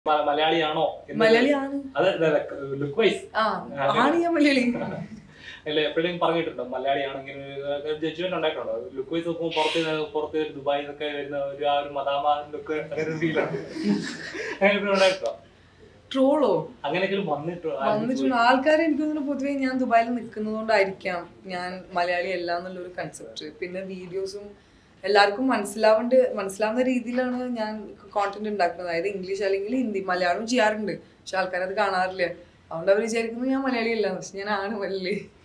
മ- മലയാളിയാണോ എന്ന് മലയാളിയാണ് അത് ലുക്ക് വൈസ് ആ ആണ് ഞാൻ മലയാളി അല്ല എപ്പോഴും പറഞ്ഞിട്ടുണ്ടോ മലയാളിയാണ് ഇങ്ങനെ ജഡ്ജ്മെന്റ് ഉണ്ടായിട്ടുണ്ടോ ലുക്ക് വൈസ് നോക്കുമ്പോൾ പുറത്ത് നിന്ന് പുറത്ത് ദുബായിൽ നിന്നൊക്കെ വരുന്ന ഒരു ആ ഒരു മദാമ ലുക്ക് അങ്ങനെ ഒരു ഫീലാണ് അങ്ങനെ എപ്പോഴും ഉണ്ടായിട്ടുണ്ടോ ട്രോളോ അങ്ങനെയൊക്കെ വന്നിട്ടോ വന്നിട്ടുണ്ട് ആൾക്കാർ എനിക്ക് തോന്നുന്നു പൊതുവേ ഞാൻ ദുബായിൽ നിൽക്കുന്നതുകൊണ്ടായിരിക്കാം ഞാൻ മലയാളി അല്ല എന്നുള്ളൊരു കൺസെപ്റ്റ് പിന്നെ വീഡിയോസും എല്ലാവർക്കും മനസ്സിലാവേണ്ട മനസ്സിലാവുന്ന രീതിയിലാണ് ഞാൻ കോണ്ടന്റ് ഉണ്ടാക്കുന്നത് അതായത് ഇംഗ്ലീഷ് അല്ലെങ്കിൽ ഹിന്ദി മലയാളം ചെയ്യാറുണ്ട് പക്ഷെ ആൾക്കാരത് കാണാറില്ല അതുകൊണ്ട് അവർ വിചാരിക്കുന്നത് ഞാൻ മലയാളി അല്ല പക്ഷെ ഞാൻ ആണ് മലയാളി